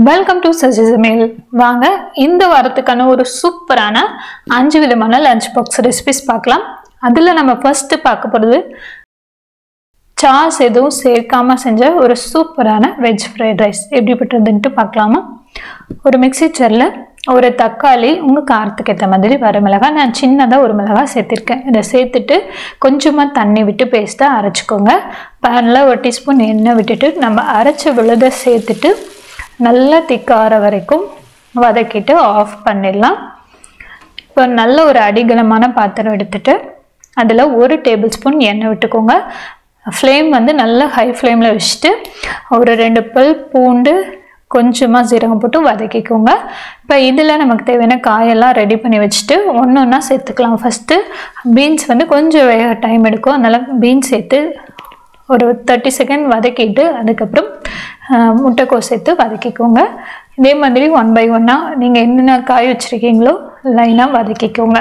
welcome to சஜி சமையல் வாங்க இந்த வாரத்துக்கான ஒரு சூப்பரான அஞ்சு விதமான லஞ்ச் பாக்ஸ் ரெசிபிஸ் பார்க்கலாம் அதில் நம்ம ஃபர்ஸ்ட் பார்க்க போகிறது சாஸ் எதுவும் சேர்க்காம செஞ்ச ஒரு சூப்பரான வெஜ் ஃப்ரைட் ரைஸ் எப்படிப்பட்டதுன்ட்டு பார்க்கலாமா ஒரு மிக்ஸி ஜாரில் ஒரு தக்காளி உங்கள் காரத்துக்கு ஏற்ற மாதிரி வர மிளகாய் நான் சின்னதாக ஒரு மிளகாய் சேர்த்திருக்கேன் இதை சேர்த்துட்டு கொஞ்சமாக தண்ணி விட்டு பேஸ்ட்டாக அரைச்சிக்கோங்க பேனில் ஒரு டீஸ்பூன் எண்ணெய் விட்டுட்டு நம்ம அரைச்ச விழுதை சேர்த்துட்டு நல்லா திக்கார வரைக்கும் வதக்கிட்டு ஆஃப் பண்ணிடலாம் இப்போ நல்ல ஒரு அடிகலமான பாத்திரம் எடுத்துட்டு அதில் ஒரு டேபிள் ஸ்பூன் எண்ணெய் விட்டுக்கோங்க ஃப்ளேம் வந்து நல்லா ஹை ஃப்ளேமில் வச்சுட்டு ஒரு ரெண்டு பல் பூண்டு கொஞ்சமாக சீரகம் போட்டு வதக்கிக்கோங்க இப்போ இதில் நமக்கு தேவையான காயெல்லாம் ரெடி பண்ணி வச்சுட்டு ஒன்று ஒன்றா சேர்த்துக்கலாம் ஃபஸ்ட்டு பீன்ஸ் வந்து கொஞ்சம் வேக டைம் எடுக்கும் அதனால் பீன்ஸ் சேர்த்து ஒரு தேர்ட்டி செகண்ட் வதக்கிட்டு அதுக்கப்புறம் ஆஹ், முட்டைக்கோஸ் சேர்த்து வதக்கிக்கோங்க இதே மாதிரி ஒன் பை ஒன்னாக நீங்கள் என்னென்ன காய் வச்சுருக்கீங்களோ லைனாக வதக்கிக்கோங்க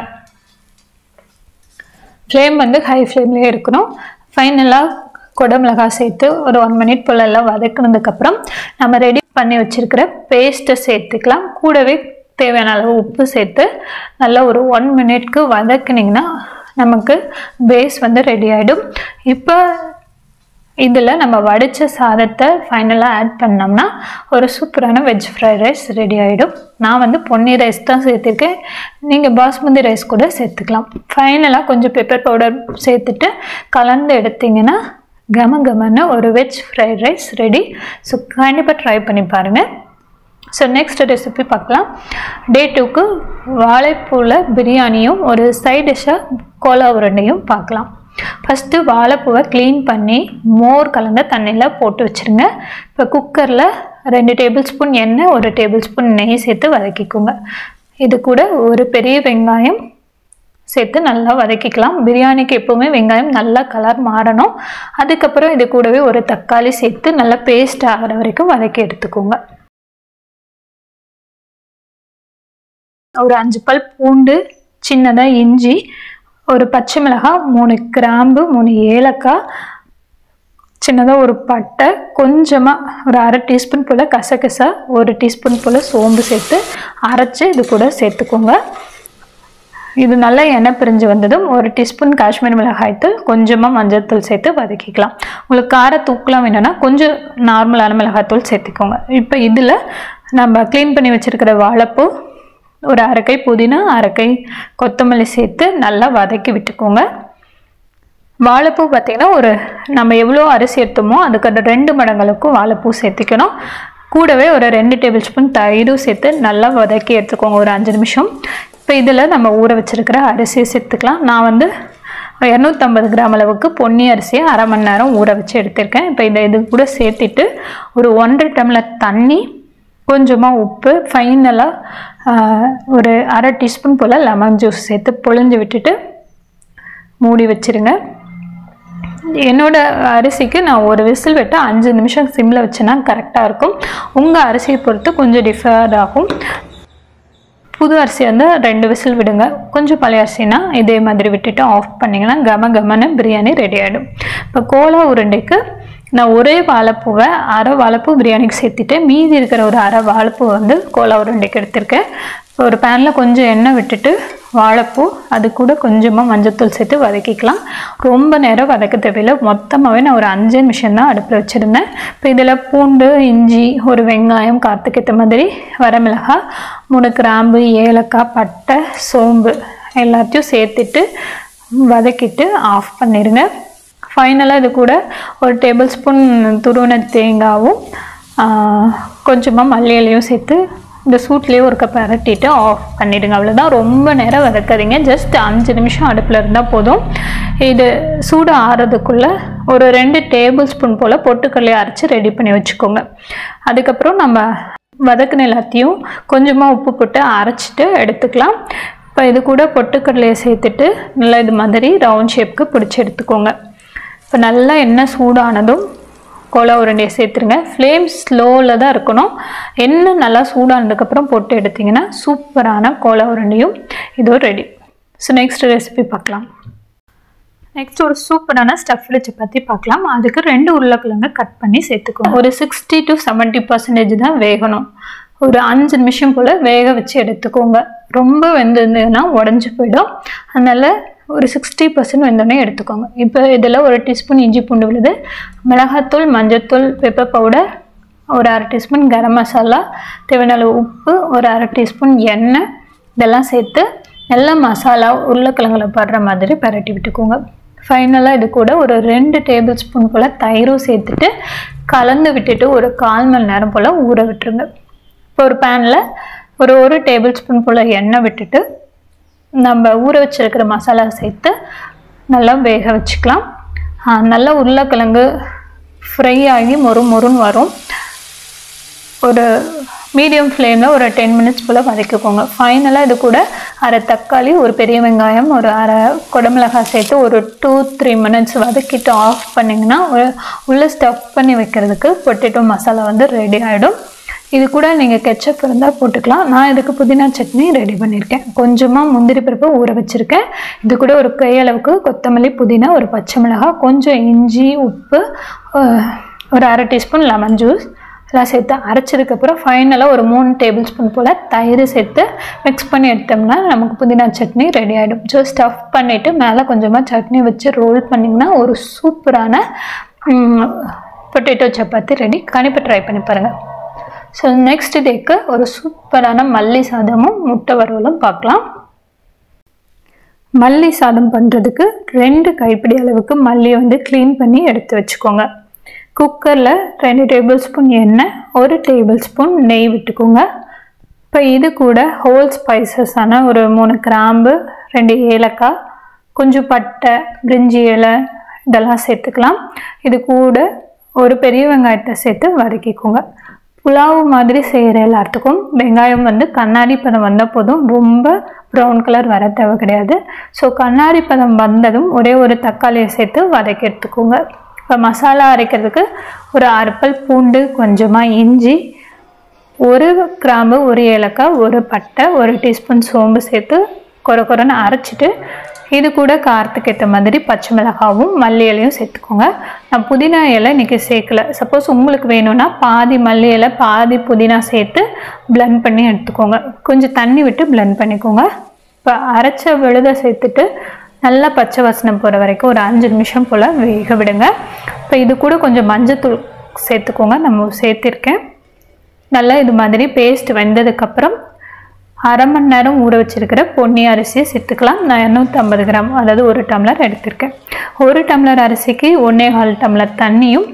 ஃப்ளேம் வந்து ஹை ஃப்ளேம்லேயே இருக்கணும் ஃபைனலாக குடமிளகாய் சேர்த்து ஒரு ஒன் மினிட் போல் எல்லாம் வதக்குனதுக்கப்புறம் நம்ம ரெடி பண்ணி வச்சுருக்கிற பேஸ்ட்டை சேர்த்துக்கலாம் கூடவே தேவையான அளவு உப்பு சேர்த்து நல்லா ஒரு ஒன் மினிட்க்கு வதக்குனிங்கன்னா நமக்கு பேஸ் வந்து ரெடி ஆகிடும் இப்போ இதில் நம்ம வடித்த சாதத்தை ஃபைனலாக ஆட் பண்ணோம்னா ஒரு சூப்பரான வெஜ் ஃப்ரைட் ரைஸ் ரெடி ஆகிடும் நான் வந்து பொன்னி ரைஸ் தான் சேர்த்துருக்கேன் நீங்கள் பாஸ்மதி ரைஸ் கூட சேர்த்துக்கலாம் ஃபைனலாக கொஞ்சம் பெப்பர் பவுடர் சேர்த்துட்டு கலந்து எடுத்தீங்கன்னா கம கமன்னு ஒரு veg fried rice ready so கண்டிப்பாக ட்ரை பண்ணி பாருங்கள் ஸோ நெக்ஸ்ட் ரெசிபி பார்க்கலாம் டே டூக்கு வாழைப்பூவில் பிரியாணியும் ஒரு சைட் டிஷ்ஷாக கோலா உருண்டையும் பார்க்கலாம் ஃபஸ்ட்டு வாழைப்பூவை க்ளீன் பண்ணி மோர் கலந்த தண்ணியில் போட்டு வச்சுருங்க இப்போ குக்கரில் ரெண்டு டேபிள் ஸ்பூன் எண்ணெய் ஒரு டேபிள் ஸ்பூன் நெய் சேர்த்து வதக்கிக்கோங்க இது கூட ஒரு பெரிய வெங்காயம் சேர்த்து நல்லா வதக்கிக்கலாம் பிரியாணிக்கு எப்போவுமே வெங்காயம் நல்லா கலர் மாறணும் அதுக்கப்புறம் இது கூடவே ஒரு தக்காளி சேர்த்து நல்லா பேஸ்ட் ஆகிற வரைக்கும் வதக்கி எடுத்துக்கோங்க ஒரு அஞ்சு பல் பூண்டு சின்னதாக இஞ்சி ஒரு பச்சை மிளகாய் மூணு கிராம்பு மூணு ஏலக்காய் சின்னதாக ஒரு பட்டை கொஞ்சமாக ஒரு அரை டீஸ்பூன் போல் கசகசா ஒரு டீஸ்பூன் போல் சோம்பு சேர்த்து அரைச்சி இது கூட சேர்த்துக்கோங்க இது நல்லா எண்ணெய் பிரிஞ்சு வந்ததும் ஒரு டீஸ்பூன் காஷ்மீர் மிளகாய்த்தூள் கொஞ்சமாக மஞ்சள்தூள் சேர்த்து வதக்கிக்கலாம் உங்களுக்கு கார தூக்கலாம் வேணும்னா கொஞ்சம் நார்மலான மிளகாய்த்தூள் சேர்த்துக்கோங்க இப்போ இதில் நம்ம க்ளீன் பண்ணி வச்சுருக்கிற வாழைப்பூ ஒரு அரைக்கை புதினா அரைக்கை கொத்தமல்லி சேர்த்து நல்லா வதக்கி விட்டுக்கோங்க வாழைப்பூ பார்த்திங்கன்னா ஒரு நம்ம எவ்வளோ அரிசி எடுத்தோமோ அதுக்கு ரெண்டு மடங்களுக்கும் வாழைப்பூ சேர்த்துக்கணும் கூடவே ஒரு ரெண்டு டேபிள் ஸ்பூன் தயிரும் சேர்த்து நல்லா வதக்கி எடுத்துக்கோங்க ஒரு அஞ்சு நிமிஷம் இப்போ இதில் நம்ம ஊற வச்சுருக்கிற அரிசியை சேர்த்துக்கலாம் நான் வந்து இரநூத்தம்பது கிராம் அளவுக்கு பொன்னி அரிசியை அரை மணி நேரம் ஊற வச்சு எடுத்திருக்கேன் இப்போ இதை இது கூட சேர்த்துட்டு ஒரு ஒன்றரை டம்ளர் தண்ணி கொஞ்சமாக உப்பு ஃபைனலாக ஒரு அரை டீஸ்பூன் போல் லெமன் ஜூஸ் சேர்த்து பொழிஞ்சு விட்டுட்டு மூடி வச்சிருங்க என்னோட அரிசிக்கு நான் ஒரு விசில் விட்டு அஞ்சு நிமிஷம் சிம்மில் வச்சேன்னா கரெக்டாக இருக்கும் உங்கள் அரிசியை பொறுத்து கொஞ்சம் டிஃபர் ஆகும் புது அரிசி வந்து ரெண்டு விசில் விடுங்க கொஞ்சம் பழைய அரிசினா இதே மாதிரி விட்டுட்டு ஆஃப் பண்ணிங்கன்னா கம கமன்னு பிரியாணி ரெடி ஆகிடும் இப்போ கோலா உருண்டைக்கு நான் ஒரே வாழைப்பூவை அரை வாழைப்பூ பிரியாணிக்கு சேர்த்துட்டு மீதி இருக்கிற ஒரு அரை வாழைப்பூ வந்து கோலா உருண்டைக்கு எடுத்திருக்கேன் இப்போ ஒரு பேனில் கொஞ்சம் எண்ணெய் விட்டுட்டு வாழைப்பூ அது கூட கொஞ்சமாக மஞ்சத்தூள் சேர்த்து வதக்கிக்கலாம் ரொம்ப நேரம் வதக்க தேவையில்லை மொத்தமாகவே நான் ஒரு அஞ்சு நிமிஷம் தான் அடுப்பில் வச்சுருந்தேன் இப்போ இதில் பூண்டு இஞ்சி ஒரு வெங்காயம் காரத்துக்கு ஏற்ற மாதிரி வரமிளகாய் மூணு கிராம்பு ஏலக்காய் பட்டை சோம்பு எல்லாத்தையும் சேர்த்துட்டு வதக்கிட்டு ஆஃப் பண்ணிடுங்க ஃபைனலாக இது கூட ஒரு டேபிள் ஸ்பூன் துருவன தேங்காவும் கொஞ்சமாக மல்லி இலையும் சேர்த்து இந்த சூட்லேயே ஒரு கப் அரட்டிட்டு ஆஃப் பண்ணிவிடுங்க அவ்வளோதான் ரொம்ப நேரம் வதக்காதீங்க ஜஸ்ட் அஞ்சு நிமிஷம் அடுப்பில் இருந்தால் போதும் இது சூடு ஆறுறதுக்குள்ளே ஒரு ரெண்டு டேபிள் ஸ்பூன் போல் பொட்டுக்கல்லையை அரைச்சி ரெடி பண்ணி வச்சுக்கோங்க அதுக்கப்புறம் நம்ம வதக்குன எல்லாத்தையும் கொஞ்சமாக உப்பு போட்டு அரைச்சிட்டு எடுத்துக்கலாம் இப்போ இது கூட பொட்டுக்கடலையை சேர்த்துட்டு நல்லா இது மாதிரி ரவுண்ட் ஷேப்க்கு பிடிச்சி எடுத்துக்கோங்க இப்போ நல்லா எண்ணெய் சூடானதும் கோலா உருண்டையை சேர்த்துருங்க ஃப்ளேம் ஸ்லோவில் தான் இருக்கணும் எண்ணெய் நல்லா சூடானதுக்கப்புறம் போட்டு எடுத்திங்கன்னா சூப்பரான கோலா உருண்டையும் இதோ ரெடி ஸோ நெக்ஸ்ட் ரெசிபி பார்க்கலாம் நெக்ஸ்ட் ஒரு சூப்பரான ஸ்டஃப்டு சப்பாத்தி பார்க்கலாம் அதுக்கு ரெண்டு உருளைக்கிழங்கு கட் பண்ணி சேர்த்துக்கோங்க ஒரு சிக்ஸ்டி டு செவன்ட்டி பர்சன்டேஜ் தான் வேகணும் ஒரு அஞ்சு நிமிஷம் போல் வேக வச்சு எடுத்துக்கோங்க ரொம்ப வெந்திருந்ததுன்னா உடஞ்சி போயிடும் அதனால் ஒரு சிக்ஸ்டி பர்சன்ட் வெந்தோடனே எடுத்துக்கோங்க இப்போ இதில் ஒரு டீஸ்பூன் இஞ்சி பூண்டு விழுது மிளகாத்தூள் மஞ்சத்தூள் பெப்பர் பவுடர் ஒரு அரை டீஸ்பூன் கரம் மசாலா தேவையான அளவு உப்பு ஒரு அரை டீஸ்பூன் எண்ணெய் இதெல்லாம் சேர்த்து நல்லா மசாலா உருளைக்கிழங்குல படுற மாதிரி பரட்டி விட்டுக்கோங்க ஃபைனலாக இது கூட ஒரு ரெண்டு டேபிள் ஸ்பூன் போல் தயிரும் சேர்த்துட்டு கலந்து விட்டுட்டு ஒரு கால் மணி நேரம் போல் ஊற விட்டுருங்க இப்போ ஒரு பேனில் ஒரு ஒரு டேபிள் ஸ்பூன் போல் எண்ணெய் விட்டுட்டு நம்ம ஊற வச்சிருக்கிற மசாலா சேர்த்து நல்லா வேக வச்சுக்கலாம் ஆ, நல்லா உருளைக்கிழங்கு ஃப்ரை ஆகி மொறு மொறுன்னு வரும் ஒரு மீடியம் ஃப்ளேமில் ஒரு டென் மினிட்ஸ் போல் வதக்கிக்கோங்க ஃபைனலாக இது கூட அரை தக்காளி ஒரு பெரிய வெங்காயம் ஒரு அரை குடமிளகாய் சேர்த்து ஒரு டூ த்ரீ மினிட்ஸ் வதக்கிட்டு ஆஃப் பண்ணிங்கன்னா ஒரு- உள்ளே ஸ்டஃப் பண்ணி வைக்கிறதுக்கு பொட்டேட்டோ மசாலா வந்து ரெடி ஆகிடும் இது கூட நீங்கள் கெச்சப் இருந்தால் போட்டுக்கலாம் நான் இதுக்கு புதினா சட்னி ரெடி பண்ணியிருக்கேன் கொஞ்சமாக முந்திரி பருப்பு ஊற வச்சுருக்கேன் இது கூட ஒரு கையளவுக்கு கொத்தமல்லி புதினா ஒரு பச்சை மிளகாய் கொஞ்சம் இஞ்சி உப்பு அஹ், ஒரு அரை டீஸ்பூன் லெமன் ஜூஸ் எல்லாம் சேர்த்து அரைச்சதுக்கப்புறம் ஃபைனலாக ஒரு மூணு டேபிள் ஸ்பூன் போல் தயிர் சேர்த்து மிக்ஸ் பண்ணி எடுத்தோம்னா நமக்கு புதினா சட்னி ரெடி ஆகிடும் ஸோ ஸ்டஃப் பண்ணிவிட்டு மேலே கொஞ்சமாக சட்னி வச்சு ரோல் பண்ணிங்கன்னா ஒரு சூப்பரான பொட்டேட்டோ சப்பாத்தி ரெடி கண்டிப்பாக ட்ரை பண்ணி பாருங்கள் ஸோ நெக்ஸ்ட் டேக்கு ஒரு சூப்பரான மல்லி சாதமும் முட்டை வறுவலும் பார்க்கலாம் மல்லி சாதம் பண்ணுறதுக்கு ரெண்டு கைப்பிடி அளவுக்கு மல்லியை வந்து க்ளீன் பண்ணி எடுத்து வச்சுக்கோங்க குக்கரில் ரெண்டு டேபிள் ஸ்பூன் எண்ணெய் ஒரு டேபிள் ஸ்பூன் நெய் விட்டுக்கோங்க இப்போ இது கூட ஹோல் ஸ்பைசஸான ஒரு மூணு கிராம்பு ரெண்டு ஏலக்காய் கொஞ்சம் பட்டை பிரிஞ்சி இலை இதெல்லாம் சேர்த்துக்கலாம் இது கூட ஒரு பெரிய வெங்காயத்தை சேர்த்து வதக்கிக்கோங்க புலாவு மாதிரி செய்கிற எல்லாத்துக்கும் வெங்காயம் வந்து கண்ணாடி பதம் வந்த போதும் ரொம்ப ப்ரௌன் கலர் வர தேவை கிடையாது ஸோ கண்ணாடி பதம் வந்ததும் ஒரே ஒரு தக்காளியை சேர்த்து வதக்கி எடுத்துக்கோங்க இப்போ மசாலா அரைக்கிறதுக்கு ஒரு அரைப்பல் பூண்டு கொஞ்சமாக இஞ்சி ஒரு கிராம்பு ஒரு ஏலக்காய் ஒரு பட்டை ஒரு டீஸ்பூன் சோம்பு சேர்த்து கொர கொரன்னு அரைச்சிட்டு இது கூட காரத்துக்கு ஏற்ற மாதிரி பச்சை மிளகாவும் மல்லி இலையும் சேர்த்துக்கோங்க நான் புதினா இலை இன்றைக்கி சேர்க்கல சப்போஸ் உங்களுக்கு வேணும்னா பாதி மல்லி இலை பாதி புதினா சேர்த்து blend பண்ணி எடுத்துக்கோங்க கொஞ்சம் தண்ணி விட்டு blend பண்ணிக்கோங்க இப்போ அரைச்ச விழுதை சேர்த்துட்டு நல்லா பச்சை வாசனை போகிற வரைக்கும் ஒரு அஞ்சு நிமிஷம் போல் வேக விடுங்க இப்போ இது கூட கொஞ்சம் மஞ்சத்தூள் சேர்த்துக்கோங்க நம்ம சேர்த்திருக்கேன் நல்லா இது மாதிரி பேஸ்ட் வெந்ததுக்கப்புறம் அரை மணி நேரம் ஊற வச்சிருக்கிற பொன்னி அரிசியை சேர்த்துக்கலாம் நான் இரநூத்தம்பது கிராம் அதாவது ஒரு டம்ளர் எடுத்திருக்கேன் ஒரு டம்ளர் அரிசிக்கு ஒன்றே கால் டம்ளர் தண்ணியும்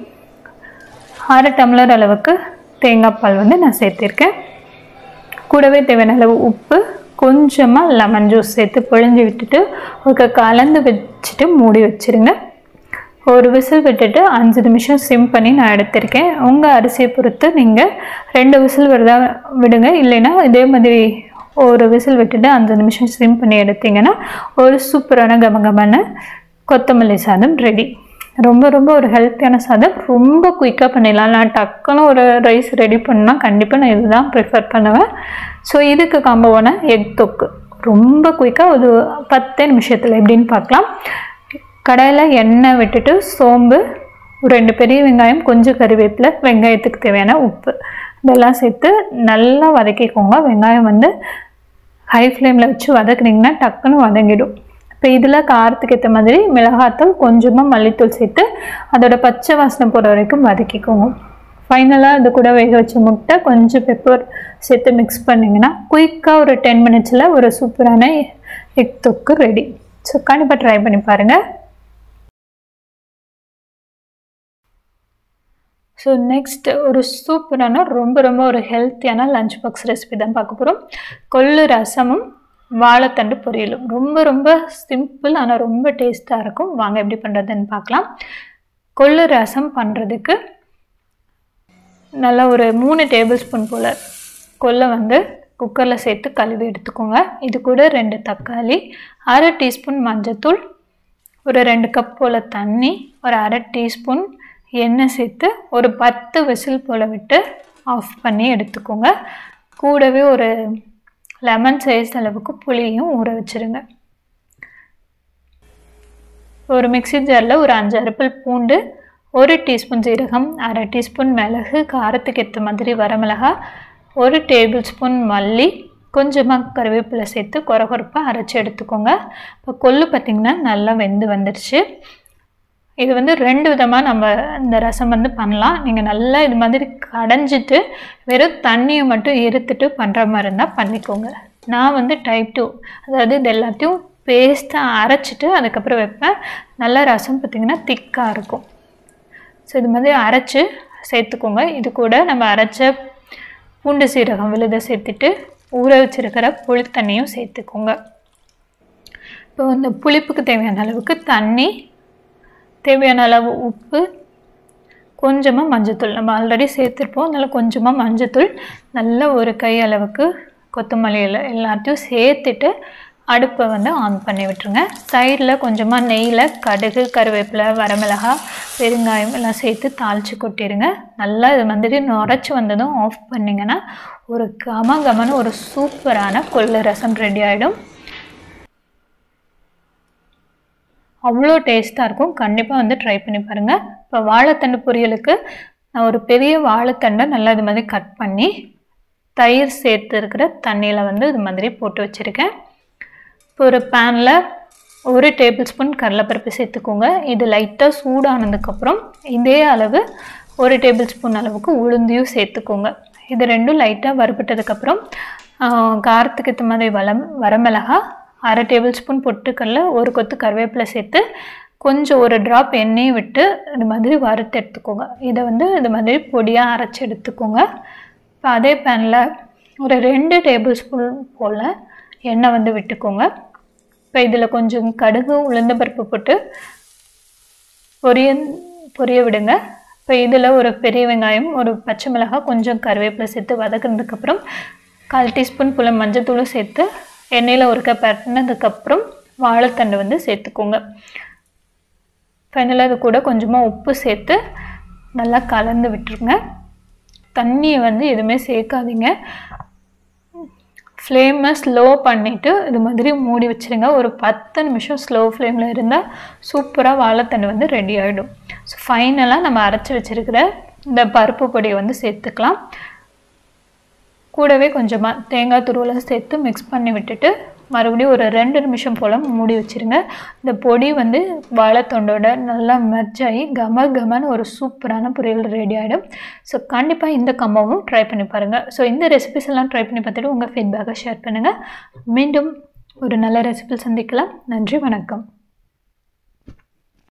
அரை டம்ளர் அளவுக்கு தேங்காய் பால் வந்து நான் சேர்த்திருக்கேன் கூடவே தேவையான அளவு உப்பு கொஞ்சமாக லெமன் ஜூஸ் சேர்த்து பிழிஞ்சு விட்டுட்டு ஒரு கலந்து வச்சுட்டு மூடி வச்சிருங்க ஒரு விசில் விட்டுட்டு அஞ்சு நிமிஷம் சிம் பண்ணி நான் எடுத்திருக்கேன் உங்கள் அரிசியை பொறுத்து நீங்கள் ரெண்டு விசில் விடுதா விடுங்க இல்லைன்னா இதே மாதிரி ஒரு விசில் விட்டுட்டு அஞ்சு நிமிஷம் சிம் பண்ணி எடுத்தீங்கன்னா ஒரு சூப்பரான கமகமான கொத்தமல்லி சாதம் ரெடி ரொம்ப ரொம்ப ஒரு ஹெல்த்தியான சாதம் ரொம்ப குயிக்காக பண்ணிடலாம் நான் டக்குன்னு ஒரு ரைஸ் ரெடி பண்ணால் கண்டிப்பாக நான் இதுதான் ப்ரிஃபர் பண்ணுவேன் ஸோ இதுக்கு காம்போவான எக் தொக்கு ரொம்ப குயிக்காக ஒரு பத்தே நிமிஷத்தில் எப்படின்னு பார்க்கலாம் கடாயில் எண்ணெய் விட்டுட்டு சோம்பு ஒரு ரெண்டு பெரிய வெங்காயம் கொஞ்சம் கறிவேப்பிலை வெங்காயத்துக்கு தேவையான உப்பு இதெல்லாம் சேர்த்து நல்லா வதக்கிக்கோங்க வெங்காயம் வந்து ஹை ஃப்ளேமில் வச்சு வதக்குனீங்கன்னா டக்குன்னு வதங்கிடும் இப்போ இதில் காரத்துக்கு ஏற்ற மாதிரி மிளகாத்தூள் கொஞ்சமாக மல்லித்தூள் சேர்த்து அதோட பச்சை வாசனை போகிற வரைக்கும் வதக்கிக்கோங்க ஃபைனலாக இது கூட வேக வச்ச முட்டை கொஞ்சம் பெப்பர் சேர்த்து மிக்ஸ் பண்ணிங்கன்னா குயிக்காக ஒரு டென் மினிட்ஸில் ஒரு சூப்பரான எக் தொக்கு ரெடி ஸோ கண்டிப்பாக ட்ரை பண்ணி பாருங்கள் ஸோ நெக்ஸ்ட் ஒரு சூப்பரான ரொம்ப ரொம்ப ஒரு ஹெல்த்தியான லஞ்ச் பாக்ஸ் ரெசிபி தான் பார்க்க போகிறோம் கொள்ளு ரசமும் வாழைத்தண்டு பொரியலும் ரொம்ப ரொம்ப சிம்பிள் ஆனால் ரொம்ப டேஸ்ட்டாக இருக்கும் வாங்க எப்படி பண்ணுறதுன்னு பார்க்கலாம் கொள்ளு ரசம் பண்ணுறதுக்கு நல்லா ஒரு மூணு டேபிள் ஸ்பூன் போல் கொல்லை வந்து குக்கரில் சேர்த்து கழுவி எடுத்துக்கோங்க இது கூட ரெண்டு தக்காளி அரை டீஸ்பூன் மஞ்சத்தூள் ஒரு ரெண்டு கப் போல் தண்ணி ஒரு அரை டீஸ்பூன் எண்ணெய் சேர்த்து ஒரு பத்து விசில் போல் விட்டு ஆஃப் பண்ணி எடுத்துக்கோங்க கூடவே ஒரு லெமன் சைஸ் அளவுக்கு புளியும் ஊற வச்சுருங்க ஒரு மிக்ஸி ஜாரில் ஒரு அஞ்சு அரைப்பல் பூண்டு ஒரு டீஸ்பூன் சீரகம் அரை டீஸ்பூன் மிளகு காரத்துக்கு ஏற்ற மாதிரி வரமிளகா ஒரு டேபிள் ஸ்பூன் மல்லி கொஞ்சமாக கருவேப்பிலை சேர்த்து கொரகொரப்பாக அரைச்சி எடுத்துக்கோங்க இப்போ கொள்ளு பார்த்திங்கன்னா நல்லா வெந்து வந்துடுச்சு இது வந்து ரெண்டு விதமாக நம்ம இந்த ரசம் வந்து பண்ணலாம் நீங்கள் நல்லா இது மாதிரி கடைஞ்சிட்டு வெறும் தண்ணியை மட்டும் இருத்துட்டு பண்ணுற மாதிரி இருந்தால் பண்ணிக்கோங்க நான் வந்து டைப் டூ அதாவது இது எல்லாத்தையும் பேஸ்ட்டாக அரைச்சிட்டு அதுக்கப்புறம் வைப்பேன் நல்லா ரசம் பார்த்திங்கன்னா திக்காக இருக்கும் ஸோ இது மாதிரி அரைச்சி சேர்த்துக்கோங்க இது கூட நம்ம அரைச்ச பூண்டு சீரகம் விழுத சேர்த்துட்டு ஊற வச்சிருக்கிற புளி தண்ணியும் சேர்த்துக்கோங்க இப்போ இந்த புளிப்புக்கு தேவையான அளவுக்கு தண்ணி தேவையான அளவு உப்பு கொஞ்சமாக மஞ்சத்தூள் நம்ம ஆல்ரெடி சேர்த்துருப்போம் அதனால் கொஞ்சமாக மஞ்சத்தூள் நல்ல ஒரு கை அளவுக்கு கொத்தமல்லி இலை எல்லாத்தையும் சேர்த்துட்டு அடுப்பை வந்து ஆன் பண்ணி விட்டுருங்க சைடில் கொஞ்சமாக நெய்யில் கடுகு கருவேப்பிலை வரமிளகா பெருங்காயம் எல்லாம் சேர்த்து தாளித்து கொட்டிடுங்க நல்லா இது மாதிரி நுரைச்சி வந்ததும் ஆஃப் பண்ணிங்கன்னா ஒரு கம கமன்னு ஒரு சூப்பரான கொள்ளு ரசம் ரெடி ஆகிடும் அவ்வளோ டேஸ்ட்டாக இருக்கும் கண்டிப்பாக வந்து ட்ரை பண்ணி பாருங்கள் இப்போ வாழைத்தண்டு பொரியலுக்கு நான் ஒரு பெரிய வாழைத்தண்டை நல்லா இது மாதிரி கட் பண்ணி தயிர் சேர்த்து இருக்கிற தண்ணியில் வந்து இது மாதிரி போட்டு வச்சுருக்கேன் இப்போ ஒரு பேனில் ஒரு டேபிள் ஸ்பூன் கடலைப்பருப்பு சேர்த்துக்கோங்க இது லைட்டாக சூடானதுக்கப்புறம் இதே அளவு ஒரு டேபிள் ஸ்பூன் அளவுக்கு உளுந்தையும் சேர்த்துக்கோங்க இது ரெண்டும் லைட்டாக வறுபட்டதுக்கப்புறம் காரத்துக்கு ஏற்ற மாதிரி வளம் வரமிளகா அரை டேபிள் ஸ்பூன் பொட்டுக்கடல ஒரு கொத்து கருவேப்பிலை சேர்த்து கொஞ்சம் ஒரு ட்ராப் எண்ணெயை விட்டு இது மாதிரி வறுத்து எடுத்துக்கோங்க இதை வந்து இது மாதிரி பொடியாக அரைச்சி எடுத்துக்கோங்க இப்போ அதே பேனில் ஒரு ரெண்டு டேபிள் ஸ்பூன் போல் எண்ணெய் வந்து விட்டுக்கோங்க இப்போ இதில் கொஞ்சம் கடுகு உளுந்த பருப்பு போட்டு பொரிய பொரிய விடுங்க இப்போ இதில் ஒரு பெரிய வெங்காயம் ஒரு பச்சை மிளகாய் கொஞ்சம் கருவேப்பிலை சேர்த்து வதக்குனதுக்கப்புறம் கால் டீஸ்பூன் போல் மஞ்சத்தூளும் சேர்த்து எண்ணெயில் ஒருக்க பட்டினதுக்கப்புறம் வாழைத்தண்டு வந்து சேர்த்துக்கோங்க ஃபைனலாக அது கூட கொஞ்சமாக உப்பு சேர்த்து நல்லா கலந்து விட்டுருங்க தண்ணியை வந்து எதுவுமே சேர்க்காதீங்க ஃப்ளேமை ஸ்லோ பண்ணிவிட்டு இது மாதிரி மூடி வச்சுருங்க ஒரு பத்து நிமிஷம் ஸ்லோ ஃப்ளேமில் இருந்தால் சூப்பராக வாழைத்தண்டு வந்து ரெடி ஆகிடும் ஸோ ஃபைனலாக நம்ம அரைச்சி வச்சுருக்கிற இந்த பருப்பு பொடியை வந்து சேர்த்துக்கலாம் கூடவே கொஞ்சமாக தேங்காய் துருவலை சேர்த்து மிக்ஸ் பண்ணி விட்டுட்டு மறுபடியும் ஒரு ரெண்டு நிமிஷம் போல் மூடி வச்சுருங்க இந்த பொடி வந்து வாழைத்தொண்டோட நல்லா மெர்ஜ் ஆகி கம கமன்னு ஒரு சூப்பரான பொரியல் ரெடி ஆகிடும் ஸோ கண்டிப்பாக இந்த கம்பாவும் ட்ரை பண்ணி பாருங்கள் ஸோ இந்த ரெசிபிஸ் எல்லாம் ட்ரை பண்ணி பார்த்துட்டு உங்கள் ஃபீட்பேக்கை ஷேர் பண்ணுங்கள் மீண்டும் ஒரு நல்ல ரெசிபி சந்திக்கலாம் நன்றி வணக்கம்